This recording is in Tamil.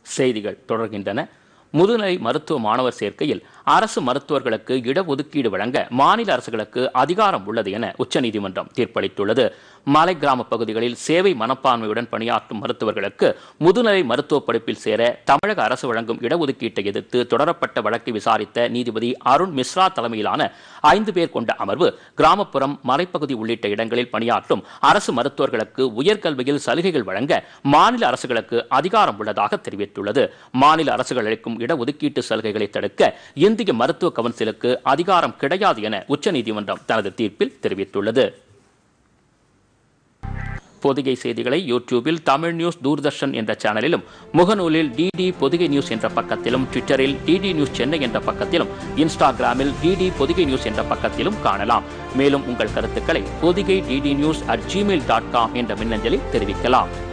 செய்திகள் தொடர்கின்றன முதுநிலை மருத்துவ மாணவர் சேர்க்கையில் அரசு மருத்துவர்களுக்கு இடஒதுக்கீடு வழங்க மாநில அரசுகளுக்கு அதிகாரம் உள்ளது என உச்சநீதிமன்றம் தீர்ப்பளித்துள்ளது மலை கிராம பகுதிகளில் சேவை மனப்பான்மையுடன் பணியாற்றும் மருத்துவர்களுக்கு முதுநிலை மருத்துவ படிப்பில் சேர தமிழக அரசு வழங்கும் இடஒதுக்கீட்டை எதிர்த்து தொடரப்பட்ட வழக்கை விசாரித்த நீதிபதி அருண் மிஸ்ரா தலைமையிலான ஐந்து பேர் கொண்ட அமர்வு கிராமப்புறம் மலைப்பகுதி உள்ளிட்ட இடங்களில் பணியாற்றும் அரசு மருத்துவர்களுக்கு உயர்கல்வியில் சலுகைகள் வழங்க மாநில அரசுகளுக்கு அதிகாரம் உள்ளதாக தெரிவித்துள்ளது மாநில அரசுகள் அளிக்கும் இடஒதுக்கீட்டு சலுகைகளை தடுக்க இந்திய மருத்துவ கவுன்சிலுக்கு அதிகாரம் கிடையாது என உச்சநீதிமன்றம் தனது தீர்ப்பில் தெரிவித்துள்ளது பொதிகை செய்திகளை யூடியூபில் தமிழ் நியூஸ் தூர்தர்ஷன் என்ற சேனலிலும் முகநூலில் டிடி பொதிகை நியூஸ் என்ற பக்கத்திலும் ட்விட்டரில் டிடி நியூஸ் சென்னை என்ற பக்கத்திலும் இன்ஸ்டாகிராமில் டிடி பொதிகை நியூஸ் என்ற பக்கத்திலும் காணலாம் மேலும் உங்கள் கருத்துக்களை Podhigai DD news at Gmail dot com என்ற மின்னஞ்சலில் தெரிவிக்கலாம்